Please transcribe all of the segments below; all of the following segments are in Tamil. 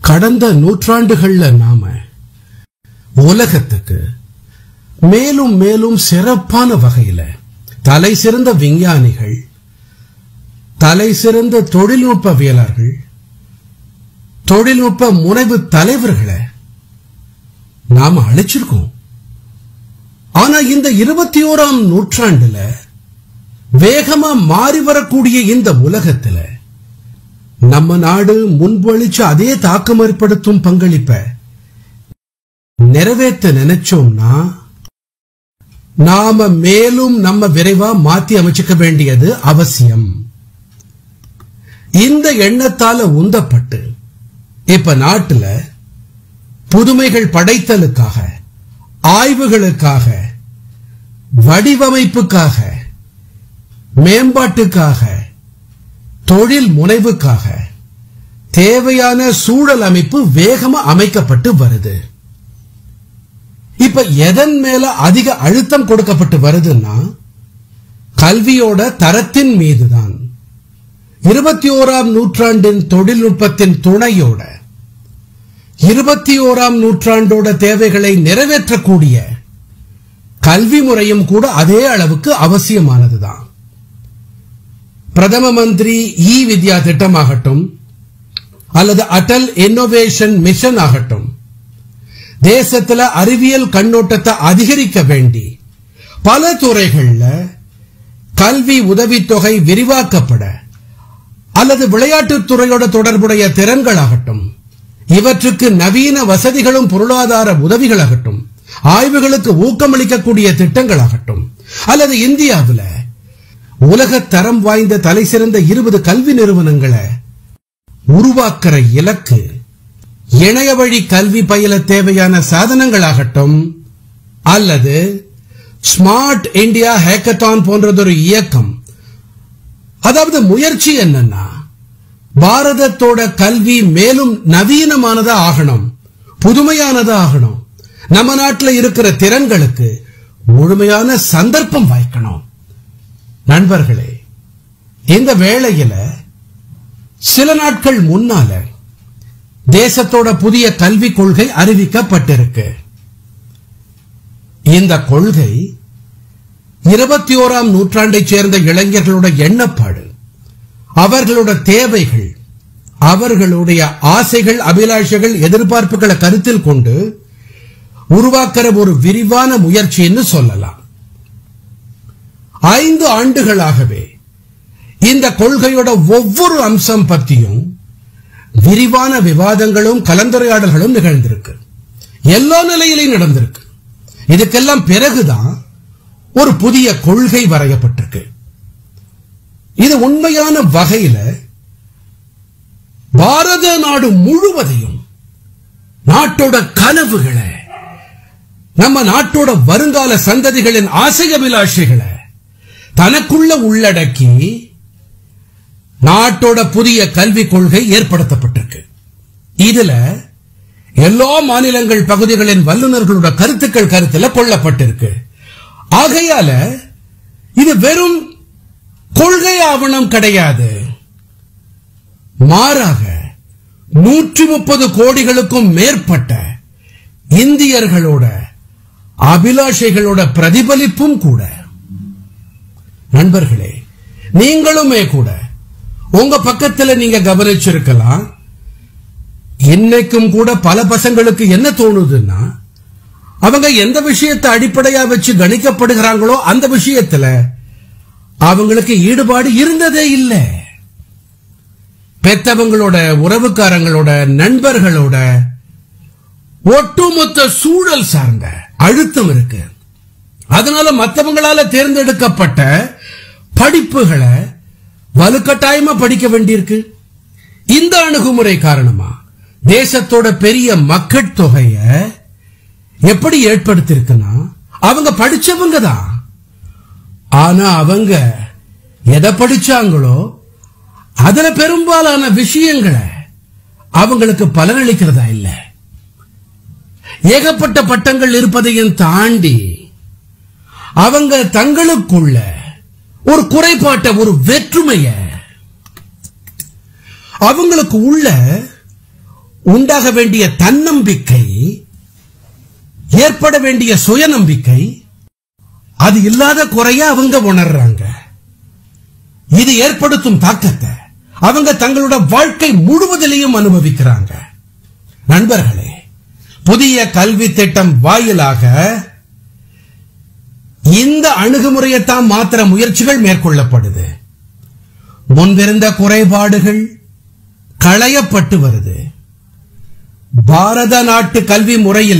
கடந்த நூற்றாண்டுகள்ல நாம உலகத்துக்கு மேலும் மேலும் சிறப்பான வகையில தலை சிறந்த விஞ்ஞானிகள் தலை சிறந்த தொழில்நுட்பவியலாளர்கள் தொழில்நுட்ப முனைவு தலைவர்களை நாம அழைச்சிருக்கோம் ஆனா இந்த இருபத்தி ஓராம் நூற்றாண்டுல வேகமா மாறி வரக்கூடிய இந்த உலகத்துல நம்ம நாடு முன்பளிச்ச அதே தாக்கம் ஏற்படுத்தும் பங்களிப்ப நிறைவேற்ற நினைச்சோம்னா நாம மேலும் நம்ம விரைவா மாத்தி அமைச்சுக்க வேண்டியது அவசியம் இந்த எண்ணத்தால உந்தப்பட்டு இப்ப நாட்டுல புதுமைகள் படைத்தலுக்காக ஆய்வுகளுக்காக வடிவமைப்புக்காக மேம்பாட்டுக்காக தொழில் முனைவுக்காக தேவையான சூழல் அமைப்பு வேகமா அமைக்கப்பட்டு வருது இப்ப எதன் மேல அதிக அழுத்தம் கொடுக்கப்பட்டு வருதுன்னா கல்வியோட தரத்தின் மீதுதான் இருபத்தி ஓராம் நூற்றாண்டின் தொழில்நுட்பத்தின் துணையோட இருபத்தி ஓராம் நூற்றாண்டோட தேவைகளை நிறைவேற்றக்கூடிய கல்வி முறையும் கூட அதே அளவுக்கு அவசியமானதுதான் பிரதம மந்திரி இ வித்யா திட்டமாகட்டும் அல்லது அடல் இன்னோவேஷன் மிஷன் ஆகட்டும் தேசத்துல அறிவியல் கண்ணோட்டத்தை அதிகரிக்க வேண்டி பல துறைகள்ல கல்வி உதவித்தொகை விரிவாக்கப்பட அல்லது விளையாட்டுத் துறையோட தொடர்புடைய திறன்களாகட்டும் இவற்றுக்கு நவீன வசதிகளும் பொருளாதார உதவிகளாகட்டும் ஆய்வுகளுக்கு ஊக்கமளிக்கக்கூடிய திட்டங்களாகட்டும் அல்லது இந்தியாவில் உலக தரம் வாய்ந்த தலை சிறந்த இருபது கல்வி நிறுவனங்களை உருவாக்குற இலக்கு இணைய வழி கல்வி பயில தேவையான சாதனங்களாகட்டும் அல்லது ஸ்மார்ட் இந்தியா ஹேக்கத்தான் போன்றதொரு இயக்கம் அதாவது முயற்சி என்னன்னா பாரதத்தோட கல்வி மேலும் நவீனமானதா ஆகணும் புதுமையானதா ஆகணும் நம்ம நாட்டுல இருக்கிற திறன்களுக்கு முழுமையான சந்தர்ப்பம் வாய்க்கணும் நண்பர்களே இந்த வேளையில சில நாட்கள் முன்னால தேசத்தோட புதிய கல்விக் கொள்கை அறிவிக்கப்பட்டிருக்கு இந்த கொள்கை இருபத்தி ஓராம் நூற்றாண்டைச் சேர்ந்த இளைஞர்களோட எண்ணப்பாடு அவர்களோட தேவைகள் அவர்களுடைய ஆசைகள் அபிலாஷைகள் எதிர்பார்ப்புகளை கருத்தில் கொண்டு உருவாக்குற ஒரு விரிவான முயற்சின்னு சொல்லலாம் ஐந்து ஆண்டுகளாகவே இந்த கொள்கையோட ஒவ்வொரு அம்சம் பற்றியும் விரிவான விவாதங்களும் கலந்துரையாடல்களும் நிகழ்ந்திருக்கு எல்லா நிலையிலையும் நடந்திருக்கு இதுக்கெல்லாம் பிறகுதான் ஒரு புதிய கொள்கை வரையப்பட்டிருக்கு இது உண்மையான வகையில பாரத நாடு முழுவதையும் நாட்டோட கனவுகளை நம்ம நாட்டோட வருங்கால சந்ததிகளின் ஆசை அபிலாஷைகளை தனக்குள்ள உள்ளடக்கி நாட்டோட புதிய கல்விக் கொள்கை ஏற்படுத்தப்பட்டிருக்கு இதுல எல்லா மாநிலங்கள் பகுதிகளின் வல்லுநர்களோட கருத்துக்கள் கருத்துல கொள்ளப்பட்டிருக்கு ஆகையால இது வெறும் கொள்கை ஆவணம் கிடையாது மாறாக நூற்றி முப்பது கோடிகளுக்கும் மேற்பட்ட இந்தியர்களோட அபிலாஷைகளோட பிரதிபலிப்பும் கூட நண்பர்களே நீங்களுமே கூட உங்க பக்கத்துல நீங்க கவனிச்சிருக்கலாம் இன்னைக்கும் கூட பல பசங்களுக்கு என்ன தோணுதுன்னா அவங்க எந்த விஷயத்தை அடிப்படையா வச்சு கணிக்கப்படுகிறாங்களோ அந்த விஷயத்துல அவங்களுக்கு ஈடுபாடு இருந்ததே இல்லை பெத்தவங்களோட உறவுக்காரங்களோட நண்பர்களோட ஒட்டுமொத்த சூழல் சார்ந்த அழுத்தம் இருக்கு அதனால மத்தவங்களால தேர்ந்தெடுக்கப்பட்ட படிப்புகளை வலுக்கட்டாயமா படிக்க வேண்டியிருக்கு இந்த அணுகுமுறை காரணமா தேசத்தோட பெரிய மக்கள் தொகைய எப்படி ஏற்படுத்திருக்குன்னா அவங்க படிச்சவங்க தான் ஆனா அவங்க எதை படிச்சாங்களோ அதுல பெரும்பாலான விஷயங்களை அவங்களுக்கு பலனளிக்கிறதா இல்ல ஏகப்பட்ட பட்டங்கள் இருப்பதையும் தாண்டி அவங்க தங்களுக்குள்ள ஒரு குறைபாட்டை ஒரு வெற்றுமைய அவங்களுக்கு உள்ள உண்டாக வேண்டிய தன்னம்பிக்கை ஏற்பட வேண்டிய சுயநம்பிக்கை அது இல்லாத குறைய அவங்க உணர்றாங்க இது ஏற்படுத்தும் தாக்கத்தை அவங்க தங்களோட வாழ்க்கை முழுவதிலையும் அனுபவிக்கிறாங்க நண்பர்களே புதிய கல்வி திட்டம் வாயிலாக இந்த அணுகுமுறையைத்தான் மாத்திர முயற்சிகள் மேற்கொள்ளப்படுது முன்பிருந்த குறைபாடுகள் களையப்பட்டு வருது பாரத நாட்டு கல்வி முறையில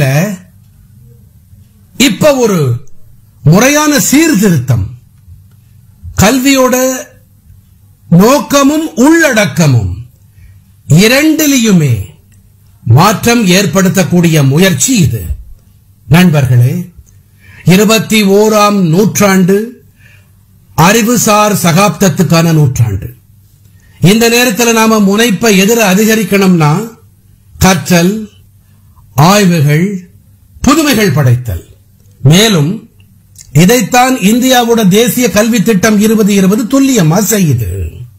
இப்ப ஒரு முறையான சீர்திருத்தம் கல்வியோட நோக்கமும் உள்ளடக்கமும் இரண்டிலையுமே மாற்றம் ஏற்படுத்தக்கூடிய முயற்சி இது நண்பர்களே இருபத்தி ஓராம் நூற்றாண்டு அறிவுசார் சகாப்தத்துக்கான நூற்றாண்டு இந்த நேரத்தில் நாம முனைப்பை எதிர அதிகரிக்கணும்னா கற்றல் ஆய்வுகள் புதுமைகள் படைத்தல் மேலும் இதைத்தான் இந்தியாவோட தேசிய கல்வி திட்டம் இருபது இருபது துல்லியமா செய்யுது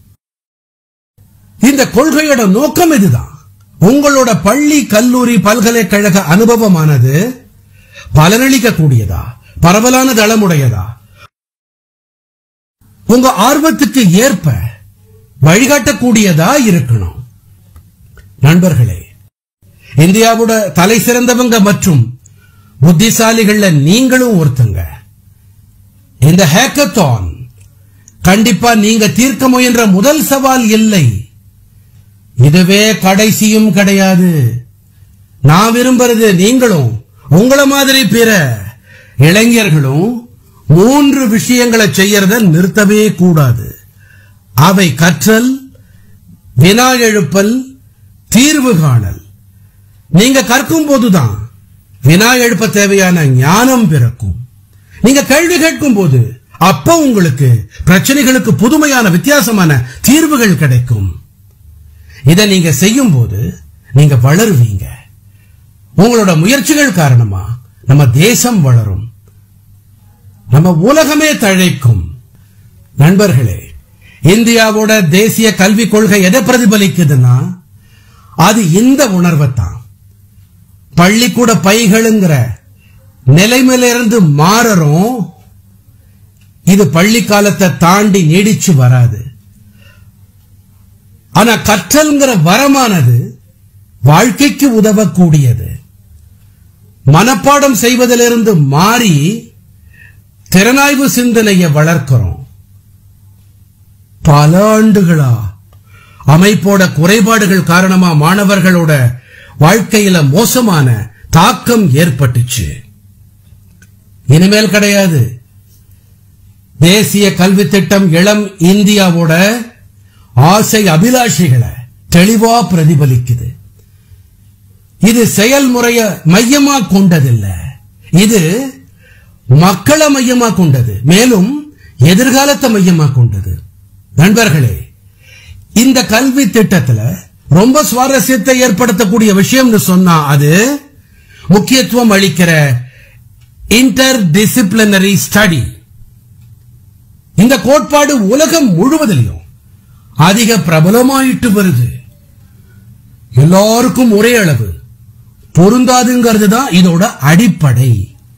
இந்த கொள்கையோட நோக்கம் இதுதான் உங்களோட பள்ளி கல்லூரி பல்கலைக்கழக அனுபவமானது பலனளிக்க கூடியதா பரவலான தளமுடையதா உங்க ஆர்வத்துக்கு ஏற்ப வழிகாட்டக்கூடியதா இருக்கணும் நண்பர்களே இந்தியாவோட தலை சிறந்தவங்க மற்றும் புத்திசாலிகள்ல நீங்களும் ஒருத்தங்க இந்த ஹேக்கத்தான் கண்டிப்பா நீங்க தீர்க்க முயன்ற முதல் சவால் இல்லை இதுவே கடைசியும் கிடையாது நான் விரும்புறது நீங்களும் உங்கள மாதிரி பிற இளைஞர்களும் மூன்று விஷயங்களை செய்யறத நிறுத்தவே கூடாது அவை கற்றல் வினா எழுப்பல் தீர்வு காணல் நீங்க கற்கும் போதுதான் வினா எழுப்ப தேவையான ஞானம் பிறக்கும் நீங்க கேள்வி கேட்கும் போது அப்ப உங்களுக்கு பிரச்சனைகளுக்கு புதுமையான வித்தியாசமான தீர்வுகள் கிடைக்கும் இதை நீங்க செய்யும் போது நீங்க வளருவீங்க உங்களோட முயற்சிகள் காரணமா நம்ம தேசம் வளரும் நம்ம உலகமே தழைக்கும் நண்பர்களே இந்தியாவோட தேசிய கல்விக் கொள்கை எதை பிரதிபலிக்குதுன்னா அது இந்த உணர்வை தான் பள்ளிக்கூட பைகளுங்கிற நிலைமையிலிருந்து மாறரும் இது பள்ளி காலத்தை தாண்டி நீடிச்சு வராது ஆனா கற்றல்ங்கிற வரமானது வாழ்க்கைக்கு உதவக்கூடியது மனப்பாடம் செய்வதிலிருந்து மாறி திறனாய்வு சிந்தனையை வளர்க்கிறோம் பல ஆண்டுகளா அமைப்போட குறைபாடுகள் காரணமா மாணவர்களோட வாழ்க்கையில மோசமான தாக்கம் ஏற்பட்டுச்சு இனிமேல் கிடையாது தேசிய கல்வி திட்டம் இளம் இந்தியாவோட ஆசை அபிலாஷைகளை தெளிவா பிரதிபலிக்குது இது செயல்முறைய மையமா கொண்டதில்ல இது மக்களை மையமா கொண்டது மேலும் எதிர்காலத்தை மையமா கொண்டது நண்பர்களே இந்த கல்வி திட்டத்துல ரொம்ப சுவாரஸ்யத்தை ஏற்படுத்தக்கூடிய விஷயம்னு சொன்னா அது முக்கியத்துவம் அளிக்கிற இன்டர் டிசிப்ளினரி ஸ்டடி இந்த கோட்பாடு உலகம் முழுவதிலும் அதிக பிரபலமாயிட்டு வருது எல்லாருக்கும் ஒரே அளவு பொருந்தாதுங்கிறது தான் இதோட அடிப்படை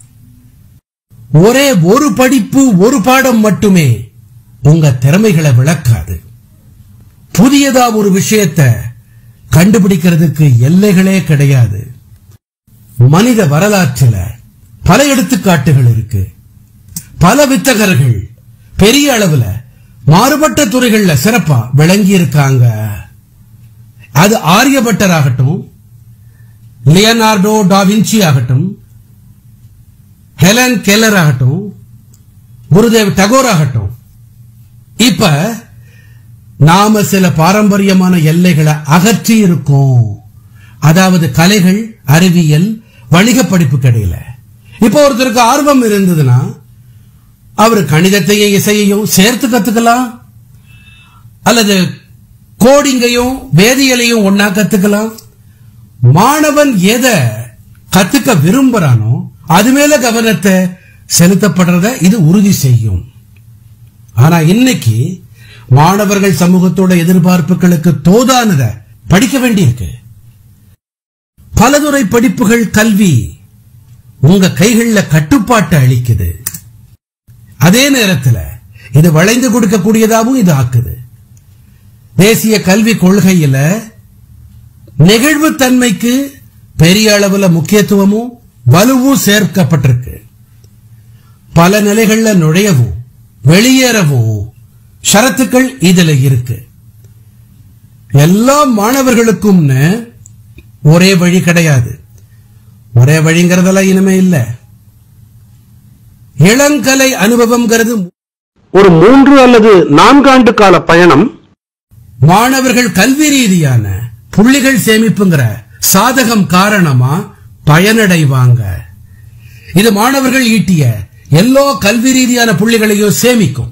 ஒரே ஒரு படிப்பு ஒரு பாடம் மட்டுமே உங்க திறமைகளை விளக்காது புதியதா ஒரு விஷயத்தை கண்டுபிடிக்கிறதுக்கு எல்லைகளே கிடையாது மனித வரலாற்றில பல எடுத்துக்காட்டுகள் இருக்கு பல வித்தகர்கள் பெரிய அளவுல மாறுபட்ட துறைகள்ல சிறப்பா விளங்கி இருக்காங்க அது ஆரியபட்டர் ஆகட்டும் லியனார்டோ டாவின்சி ஆகட்டும் ஹெலன் கெல்லர் ஆகட்டும் குருதேவ் டகோர் ஆகட்டும் இப்ப நாம சில பாரம்பரியமான எல்லைகளை அகற்றி இருக்கோம் அதாவது கலைகள் அறிவியல் வணிக படிப்பு கிடையில இப்ப ஒருத்தருக்கு ஆர்வம் இருந்ததுன்னா அவர் கணிதத்தையும் இசையையும் சேர்த்து கத்துக்கலாம் அல்லது கோடிங்கையும் வேதியியலையும் ஒன்னா கத்துக்கலாம் மாணவன் எதை கத்துக்க விரும்புறானோ அது மேல கவனத்தை செலுத்தப்படுறத இது உறுதி செய்யும் ஆனா இன்னைக்கு மாணவர்கள் சமூகத்தோட எதிர்பார்ப்புகளுக்கு தோதானத படிக்க வேண்டியிருக்கு பலதுறை படிப்புகள் கல்வி உங்க கைகள்ல கட்டுப்பாட்டை அளிக்குது அதே நேரத்தில் இது வளைந்து கொடுக்கக்கூடியதாகவும் இது ஆக்குது தேசிய கல்வி கொள்கையில நெகிழ்வுத்தன்மைக்கு பெரிய அளவுல முக்கியத்துவமும் வலுவும் சேர்க்கப்பட்டிருக்கு பல நிலைகள்ல நுழையவும் வெளியேறவும் ஷரத்துக்கள் இதுல இருக்கு எல்லா மாணவர்களுக்கும்னு ஒரே வழி கிடையாது ஒரே வழிங்கிறதெல்லாம் இனிமே இல்ல இளங்கலை அனுபவம்ங்கிறது ஒரு மூன்று அல்லது நான்காண்டு கால பயணம் மாணவர்கள் கல்வி ரீதியான புள்ளிகள் சேமிப்புங்கிற சாதகம் காரணமா பயனடைவாங்க இது மாணவர்கள் ஈட்டிய எல்லா கல்வி ரீதியான புள்ளிகளையும் சேமிக்கும்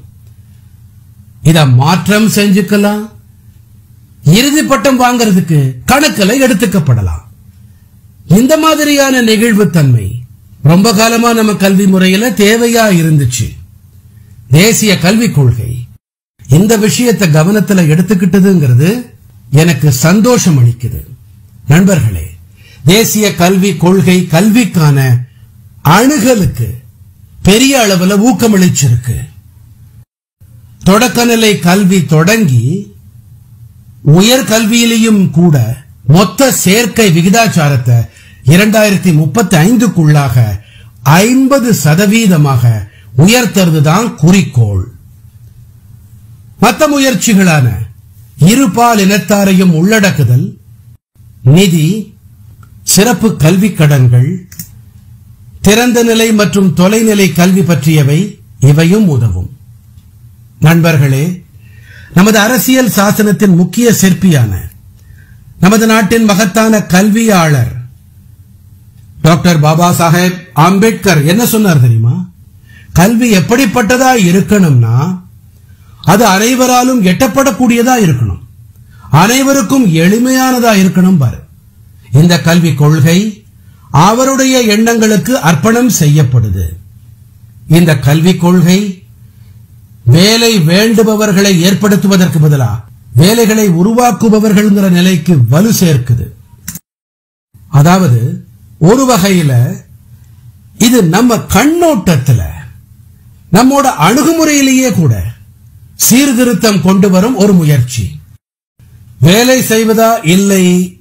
இத மாற்றம் செஞ்சுக்கலாம் இறுதி பட்டம் வாங்குறதுக்கு கணக்குல எடுத்துக்கப்படலாம் இந்த மாதிரியான நெகிழ்வுத்தன்மை ரொம்ப காலமா நம்ம கல்வி முறையில தேவையா இருந்துச்சு தேசிய கல்விக் கொள்கை இந்த விஷயத்தை கவனத்துல எடுத்துக்கிட்டதுங்கிறது எனக்கு சந்தோஷம் அளிக்குது நண்பர்களே தேசிய கல்வி கொள்கை கல்விக்கான அணுகலுக்கு பெரிய அளவுல ஊக்கமளிச்சிருக்கு தொடக்கநிலை கல்வி தொடங்கி உயர்கல்வியிலையும் கூட மொத்த சேர்க்கை விகிதாச்சாரத்தை இரண்டாயிரத்தி முப்பத்தி ஐந்துக்குள்ளாக ஐம்பது சதவீதமாக உயர்த்துறதுதான் குறிக்கோள் மற்ற முயற்சிகளான இருபால் இனத்தாரையும் உள்ளடக்குதல் நிதி சிறப்பு கல்விக் கடன்கள் திறந்த நிலை மற்றும் தொலைநிலை கல்வி பற்றியவை இவையும் உதவும் நண்பர்களே நமது அரசியல் சாசனத்தின் முக்கிய சிற்பியான நமது நாட்டின் மகத்தான கல்வியாளர் டாக்டர் பாபா சாஹேப் அம்பேத்கர் என்ன சொன்னார் தெரியுமா கல்வி எப்படிப்பட்டதா இருக்கணும்னா அது அனைவராலும் எட்டப்படக்கூடியதா இருக்கணும் அனைவருக்கும் எளிமையானதா இருக்கணும் பாரு இந்த கல்வி கொள்கை அவருடைய எண்ணங்களுக்கு அர்ப்பணம் செய்யப்படுது இந்த கல்விக் கொள்கை வேலை வேண்டுபவர்களை ஏற்படுத்துவதற்கு பதிலா வேலைகளை உருவாக்குபவர்கள்ங்கிற நிலைக்கு வலு சேர்க்குது அதாவது ஒரு வகையில இது நம்ம கண்ணோட்டத்துல நம்மோட அணுகுமுறையிலேயே கூட சீர்திருத்தம் கொண்டு வரும் ஒரு முயற்சி வேலை செய்வதா இல்லை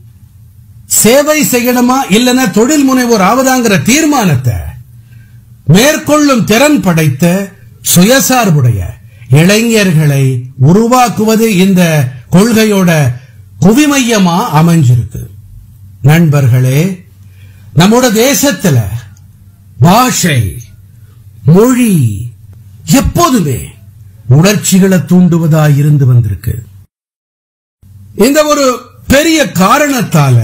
சேவை செய்யணுமா இல்லைன்னா தொழில் முனைவோர் ஆவதாங்கிற தீர்மானத்தை மேற்கொள்ளும் திறன் படைத்த சுயசார்புடைய இளைஞர்களை உருவாக்குவது இந்த கொள்கையோட குவிமையமா அமைஞ்சிருக்கு நண்பர்களே நம்மோட தேசத்துல பாஷை மொழி எப்போதுமே உணர்ச்சிகளை தூண்டுவதா இருந்து வந்திருக்கு இந்த ஒரு பெரிய காரணத்தால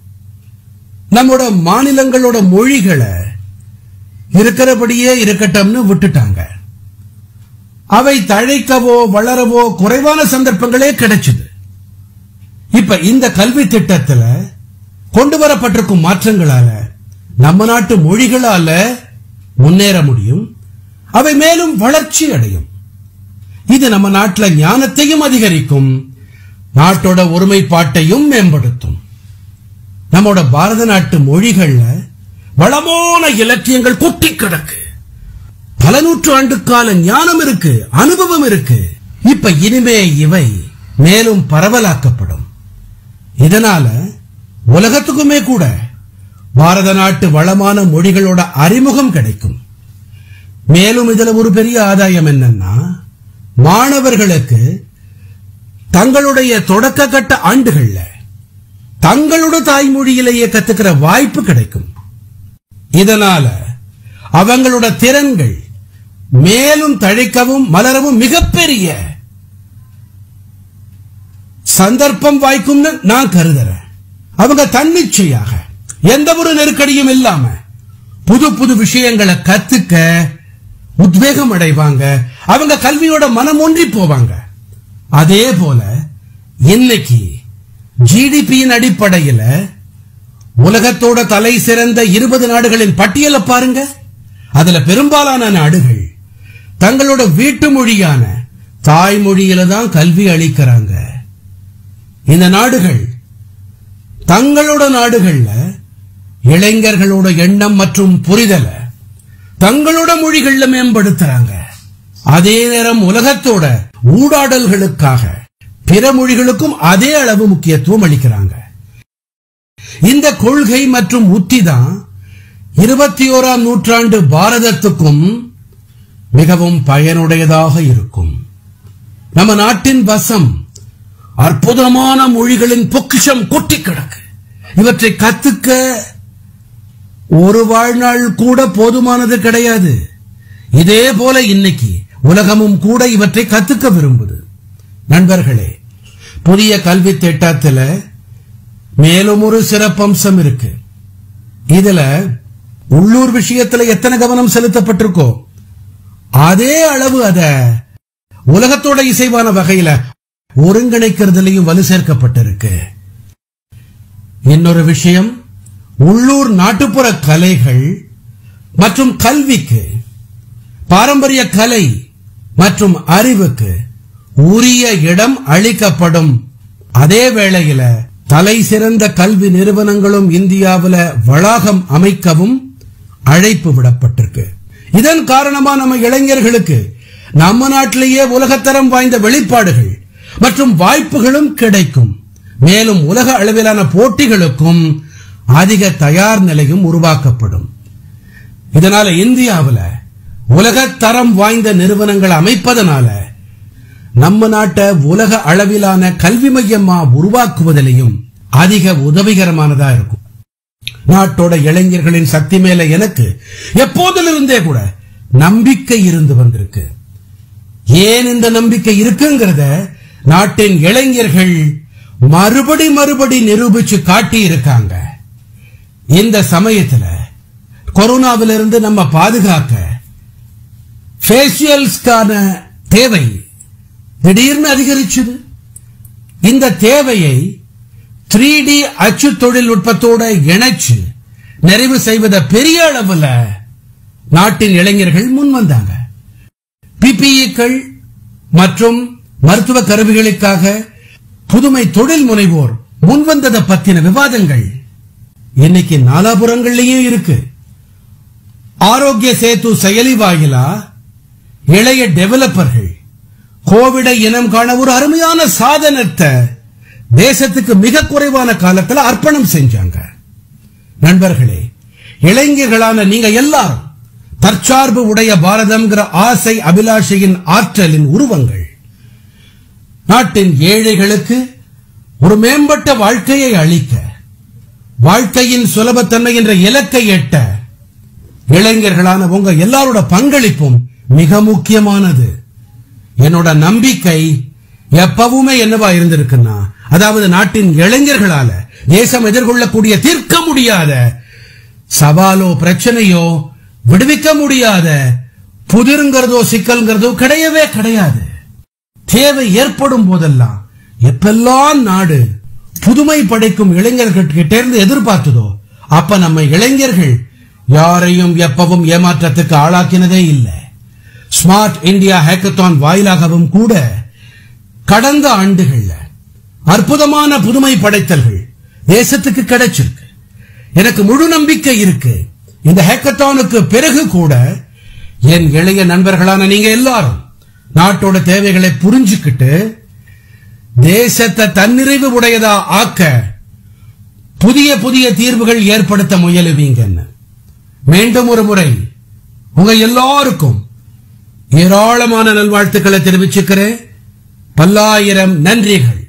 நம்மோட மாநிலங்களோட மொழிகளை இருக்கிறபடியே இருக்கட்டும்னு விட்டுட்டாங்க அவை தழைக்கவோ வளரவோ குறைவான சந்தர்ப்பங்களே கிடைச்சது இப்ப இந்த கல்வி திட்டத்துல கொண்டு வரப்பட்டிருக்கும் மாற்றங்களால நம்ம நாட்டு மொழிகளால முன்னேற முடியும் அவை மேலும் வளர்ச்சி அடையும் இது நம்ம நாட்டுல ஞானத்தையும் அதிகரிக்கும் நாட்டோட ஒருமைப்பாட்டையும் மேம்படுத்தும் நம்மோட பாரத நாட்டு மொழிகள்ல வளமான இலக்கியங்கள் கொட்டி கிடக்கு பல நூற்று ஆண்டு கால ஞானம் இருக்கு அனுபவம் இருக்கு இப்ப இனிமே இவை மேலும் பரவலாக்கப்படும் இதனால உலகத்துக்குமே கூட பாரத நாட்டு வளமான மொழிகளோட அறிமுகம் கிடைக்கும் மேலும் இதுல ஒரு பெரிய ஆதாயம் என்னன்னா மாணவர்களுக்கு தங்களுடைய தொடக்க கட்ட ஆண்டுகள்ல தங்களோட தாய்மொழியிலேயே கத்துக்கிற வாய்ப்பு கிடைக்கும் இதனால அவங்களோட திறன்கள் மேலும் தழைக்கவும் மலரவும் மிகப்பெரிய சந்தர்ப்பம் வாய்க்கும்னு நான் கருதுறேன் அவங்க தன்னிச்சையாக எந்த ஒரு நெருக்கடியும் இல்லாம புது புது விஷயங்களை கத்துக்க உத்வேகம் அடைவாங்க அவங்க கல்வியோட மனம் ஒன்றி போவாங்க அதே போல இன்னைக்கு ஜிடிபியின் அடிப்படையில உலகத்தோட தலை சிறந்த இருபது நாடுகளின் பட்டியலை பாருங்க அதுல பெரும்பாலான நாடுகள் தங்களோட வீட்டு மொழியான தாய்மொழியில தான் கல்வி அளிக்கிறாங்க இந்த நாடுகள் தங்களோட நாடுகள்ல இளைஞர்களோட எண்ணம் மற்றும் புரிதல தங்களோட மொழிகள்ல மேம்படுத்துறாங்க அதே நேரம் உலகத்தோட ஊடாடல்களுக்காக பிற மொழிகளுக்கும் அதே அளவு முக்கியத்துவம் அளிக்கிறாங்க இந்த கொள்கை மற்றும் உத்தி தான் இருபத்தி ஓராம் நூற்றாண்டு பாரதத்துக்கும் மிகவும் பயனுடையதாக இருக்கும் நம்ம நாட்டின் வசம் அற்புதமான மொழிகளின் பொக்கிஷம் கொட்டி கிடக்கு இவற்றை கத்துக்க ஒரு வாழ்நாள் கூட போதுமானது கிடையாது இதே போல இன்னைக்கு உலகமும் கூட இவற்றை கத்துக்க விரும்புது நண்பர்களே புதிய கல்வி திட்டத்துல மேலும் ஒரு சிறப்பம்சம் இருக்கு இதுல உள்ளூர் விஷயத்துல எத்தனை கவனம் செலுத்தப்பட்டிருக்கோ அதே அளவு அத உலகத்தோட இசைவான வகையில ஒருங்கிணைக்கிறதுலயும் வலு சேர்க்கப்பட்டிருக்கு இன்னொரு விஷயம் உள்ளூர் நாட்டுப்புற கலைகள் மற்றும் கல்விக்கு பாரம்பரிய கலை மற்றும் அறிவுக்கு உரிய இடம் அளிக்கப்படும் அதே வேளையில தலை சிறந்த கல்வி நிறுவனங்களும் இந்தியாவுல வளாகம் அமைக்கவும் அழைப்பு விடப்பட்டிருக்கு இதன் காரணமா நம்ம இளைஞர்களுக்கு நம்ம நாட்டிலேயே உலகத்தரம் வாய்ந்த வெளிப்பாடுகள் மற்றும் வாய்ப்புகளும் கிடைக்கும் மேலும் உலக அளவிலான போட்டிகளுக்கும் அதிக தயார் நிலையும் உருவாக்கப்படும் இதனால இந்தியாவுல உலகத்தரம் வாய்ந்த நிறுவனங்கள் அமைப்பதனால நம்ம நாட்டை உலக அளவிலான கல்வி மையமா உருவாக்குவதிலையும் அதிக உதவிகரமானதா இருக்கும் நாட்டோட இளைஞர்களின் சக்தி மேல எனக்கு எப்போதிலிருந்தே கூட நம்பிக்கை இருந்து வந்திருக்கு ஏன் இந்த நம்பிக்கை இருக்குங்கிறத நாட்டின் இளைஞர்கள் மறுபடி மறுபடி நிரூபிச்சு காட்டி இருக்காங்க இந்த சமயத்துல கொரோனாவிலிருந்து நம்ம பாதுகாக்க ஃபேஷியல்ஸ்க்கான தேவை திடீர்னு அதிகரிச்சது இந்த தேவையை த்ரீ டி அச்சு தொழில்நுட்பத்தோட இணைச்சு நிறைவு செய்வத பெரிய அளவுல நாட்டின் இளைஞர்கள் முன் வந்தாங்க பிபிஇக்கள் மற்றும் மருத்துவ கருவிகளுக்காக புதுமை தொழில் முனைவோர் முன்வந்ததை பத்தின விவாதங்கள் இன்னைக்கு நாலாபுரங்கள்லயும் இருக்கு ஆரோக்கிய சேது செயலி வாயிலா இளைய டெவலப்பர்கள் கோவிடை இனம் காண ஒரு அருமையான சாதனத்தை தேசத்துக்கு மிக குறைவான காலத்துல அர்ப்பணம் செஞ்சாங்க நண்பர்களே இளைஞர்களான நீங்க எல்லாரும் தற்சார்பு உடைய பாரதம்ங்கிற ஆசை அபிலாஷையின் ஆற்றலின் உருவங்கள் நாட்டின் ஏழைகளுக்கு ஒரு மேம்பட்ட வாழ்க்கையை அளிக்க வாழ்க்கையின் சுலபத்தன்மை என்ற இலக்கை எட்ட இளைஞர்களான உங்க எல்லாரோட பங்களிப்பும் மிக முக்கியமானது என்னோட நம்பிக்கை எப்பவுமே என்னவா இருந்திருக்குன்னா அதாவது நாட்டின் இளைஞர்களால தேசம் எதிர்கொள்ளக்கூடிய தீர்க்க முடியாத சவாலோ பிரச்சனையோ விடுவிக்க முடியாத புதிருங்கிறதோ சிக்கல்ங்கிறதோ கிடையவே கிடையாது தேவை ஏற்படும் போதெல்லாம் எப்பெல்லாம் நாடு புதுமை படைக்கும் இளைஞர்கிட்ட இருந்து எதிர்பார்த்ததோ அப்ப நம்ம இளைஞர்கள் யாரையும் எப்பவும் ஏமாற்றத்துக்கு ஆளாக்கினதே இல்லை ஸ்மார்ட் இந்தியா ஹேக்கத்தான் வாயிலாகவும் கூட கடந்த ஆண்டுகள்ல அற்புதமான புதுமை படைத்தல்கள் தேசத்துக்கு கிடைச்சிருக்கு எனக்கு முழு நம்பிக்கை இருக்கு இந்த ஹேக்கத்தானுக்கு பிறகு கூட என் இளைய நண்பர்களான நீங்க எல்லாரும் நாட்டோட தேவைகளை புரிஞ்சுக்கிட்டு தேசத்தை தன்னிறைவு உடையதா ஆக்க புதிய புதிய தீர்வுகள் ஏற்படுத்த முயலுவீங்கன்னு மீண்டும் ஒரு முறை உங்க எல்லாருக்கும் ஏராளமான நல்வாழ்த்துக்களை தெரிவிச்சுக்கிறேன் பல்லாயிரம் நன்றிகள்